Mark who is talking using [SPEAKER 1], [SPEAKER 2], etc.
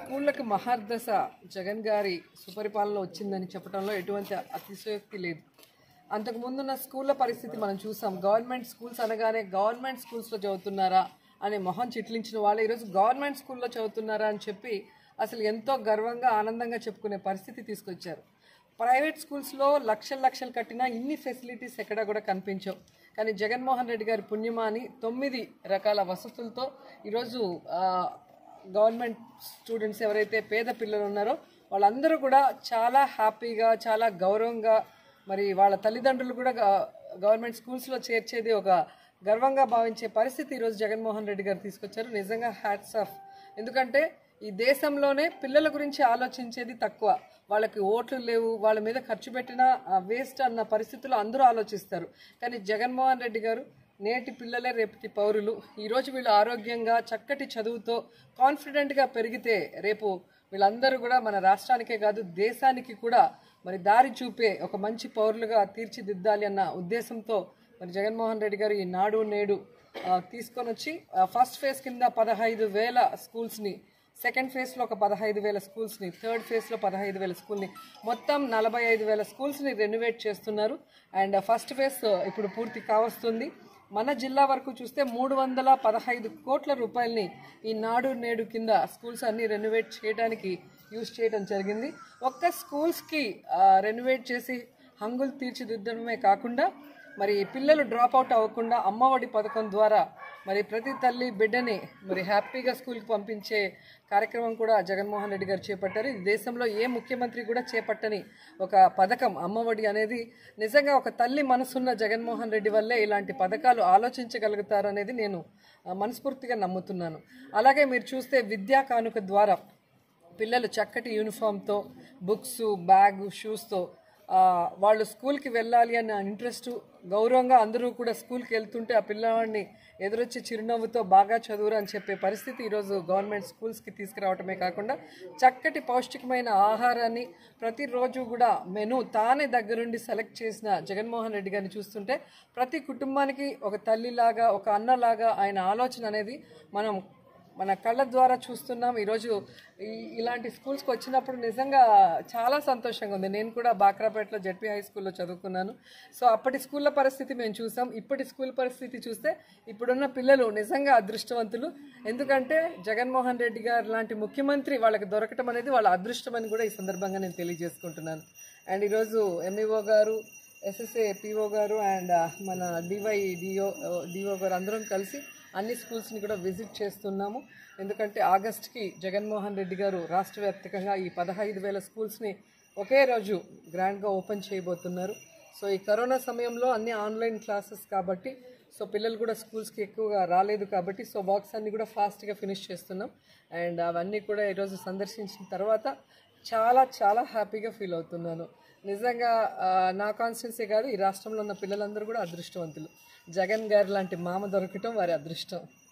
[SPEAKER 1] స్కూళ్ళకి మహర్దశ జగన్ గారి సుపరిపాలన వచ్చిందని చెప్పడంలో ఎటువంటి అతిశయోక్తి లేదు అంతకు ముందున్న స్కూళ్ళ పరిస్థితి మనం చూసాం గవర్నమెంట్ స్కూల్స్ అనగానే గవర్నమెంట్ స్కూల్స్లో చదువుతున్నారా అనే మొహం చిట్లించిన వాళ్ళు ఈరోజు గవర్నమెంట్ స్కూల్లో చదువుతున్నారా అని చెప్పి అసలు ఎంతో గర్వంగా ఆనందంగా చెప్పుకునే పరిస్థితి తీసుకొచ్చారు ప్రైవేట్ స్కూల్స్లో లక్షల లక్షలు కట్టినా ఇన్ని ఫెసిలిటీస్ ఎక్కడా కూడా కనిపించవు కానీ జగన్మోహన్ రెడ్డి గారి పుణ్యమాని తొమ్మిది రకాల వసతులతో ఈరోజు ఆ, గవర్నమెంట్ స్టూడెంట్స్ ఎవరైతే పేద పిల్లలు ఉన్నారో వాళ్ళందరూ కూడా చాలా హ్యాపీగా చాలా గౌరవంగా మరి వాళ్ళ తల్లిదండ్రులు కూడా గ- గవర్నమెంట్ స్కూల్స్లో చేర్చేది ఒక గర్వంగా భావించే పరిస్థితి ఈరోజు జగన్మోహన్ రెడ్డి గారు తీసుకొచ్చారు నిజంగా హ్యాట్స్ ఆఫ్ ఎందుకంటే ఈ దేశంలోనే పిల్లల గురించి ఆలోచించేది తక్కువ వాళ్ళకి ఓట్లు లేవు వాళ్ళ మీద ఖర్చు పెట్టినా వేస్ట్ అన్న పరిస్థితుల్లో అందరూ ఆలోచిస్తారు కానీ జగన్మోహన్ రెడ్డి గారు నేటి పిల్లలే రేపటి పౌరులు ఈరోజు వీళ్ళు ఆరోగ్యంగా చక్కటి చదువుతో కాన్ఫిడెంట్గా పెరిగితే రేపు వీళ్ళందరూ కూడా మన రాష్ట్రానికే కాదు దేశానికి కూడా మరి దారి చూపే ఒక మంచి పౌరులుగా తీర్చిదిద్దాలి అన్న ఉద్దేశంతో మరి జగన్మోహన్ రెడ్డి గారు ఈ నాడు నేడు ఆ, తీసుకొని వచ్చి ఫస్ట్ ఫేజ్ కింద పదహైదు వేల స్కూల్స్ని సెకండ్ ఫేజ్లో ఒక పదహైదు వేల స్కూల్స్ని థర్డ్ ఫేజ్లో పదహైదు వేల స్కూల్ని మొత్తం నలభై ఐదు వేల స్కూల్స్ని రెనోవేట్ చేస్తున్నారు అండ్ ఫస్ట్ ఫేజ్ ఇప్పుడు పూర్తి కావస్తుంది మన జిల్లా వరకు చూస్తే మూడు వందల పదహైదు కోట్ల రూపాయలని ఈ నాడు నేడు కింద స్కూల్స్ అన్ని రెనోవేట్ చేయడానికి యూజ్ చేయడం జరిగింది ఒక్క స్కూల్స్కి రెనోవేట్ చేసి హంగులు తీర్చిదిద్దడమే కాకుండా మరి పిల్లలు డ్రాప్ అవుట్ అవ్వకుండా అమ్మఒడి పథకం ద్వారా మరి ప్రతి తల్లి బిడ్డని మరి హ్యాపీగా స్కూల్కి పంపించే కార్యక్రమం కూడా జగన్మోహన్ రెడ్డి గారు చేపట్టారు ఇది దేశంలో ఏ ముఖ్యమంత్రి కూడా చేపట్టని ఒక పథకం అమ్మఒడి అనేది నిజంగా ఒక తల్లి మనసున్న జగన్మోహన్ రెడ్డి వల్లే ఇలాంటి పథకాలు ఆలోచించగలుగుతారు అనేది నేను ఆ, మనస్ఫూర్తిగా నమ్ముతున్నాను అలాగే మీరు చూస్తే విద్యా కానుక ద్వారా పిల్లలు చక్కటి యూనిఫామ్తో బుక్స్ బ్యాగ్ షూస్తో ఆ, వాళ్ళు స్కూల్కి వెళ్ళాలి అన్న ఇంట్రెస్ట్ గౌరవంగా అందరూ కూడా స్కూల్కి వెళ్తుంటే ఆ పిల్లవాడిని ఎదురొచ్చి చిరునవ్వుతో బాగా చదువురు అని చెప్పే పరిస్థితి ఈరోజు గవర్నమెంట్ స్కూల్స్కి తీసుకురావటమే కాకుండా చక్కటి పౌష్టికమైన ఆహారాన్ని ప్రతిరోజు కూడా మెను తానే దగ్గరుండి సెలెక్ట్ చేసిన జగన్మోహన్ రెడ్డి గారిని చూస్తుంటే ప్రతి కుటుంబానికి ఒక తల్లిలాగా ఒక అన్నలాగా ఆయన ఆలోచన అనేది మనం మన కళ్ళ ద్వారా చూస్తున్నాం ఈరోజు ఈ ఇలాంటి స్కూల్స్కి వచ్చినప్పుడు నిజంగా చాలా సంతోషంగా ఉంది నేను కూడా బాక్రాపేటలో జడ్పీ హై స్కూల్లో చదువుకున్నాను సో అప్పటి స్కూళ్ళ పరిస్థితి మేము చూసాం ఇప్పటి స్కూల్ పరిస్థితి చూస్తే ఇప్పుడున్న పిల్లలు నిజంగా అదృష్టవంతులు ఎందుకంటే జగన్మోహన్ రెడ్డి గారు లాంటి ముఖ్యమంత్రి వాళ్ళకి దొరకటం అనేది వాళ్ళ అదృష్టం అని కూడా ఈ సందర్భంగా నేను తెలియజేసుకుంటున్నాను అండ్ ఈరోజు ఎంఈఓ గారు ఎస్ఎస్ఏ పిఓ గారు అండ్ మన డివై డిఓ డిఓ గారు అందరం కలిసి అన్ని స్కూల్స్ని కూడా విజిట్ చేస్తున్నాము ఎందుకంటే ఆగస్ట్కి జగన్మోహన్ రెడ్డి గారు రాష్ట్ర వ్యాప్తంగా ఈ పదహైదు వేల స్కూల్స్ని ఒకే రోజు గ్రాండ్గా ఓపెన్ చేయబోతున్నారు సో ఈ కరోనా సమయంలో అన్ని ఆన్లైన్ క్లాసెస్ కాబట్టి సో పిల్లలు కూడా స్కూల్స్కి ఎక్కువగా రాలేదు కాబట్టి సో బాక్స్ అన్ని కూడా ఫాస్ట్గా ఫినిష్ చేస్తున్నాం అండ్ అవన్నీ కూడా ఈరోజు సందర్శించిన తర్వాత చాలా చాలా హ్యాపీగా ఫీల్ అవుతున్నాను నిజంగా ఆ, నా కాన్స్టిట్యున్సీ కాదు ఈ రాష్ట్రంలో ఉన్న పిల్లలందరూ కూడా అదృష్టవంతులు జగన్ గారు లాంటి మామ దొరకటం వారి అదృష్టం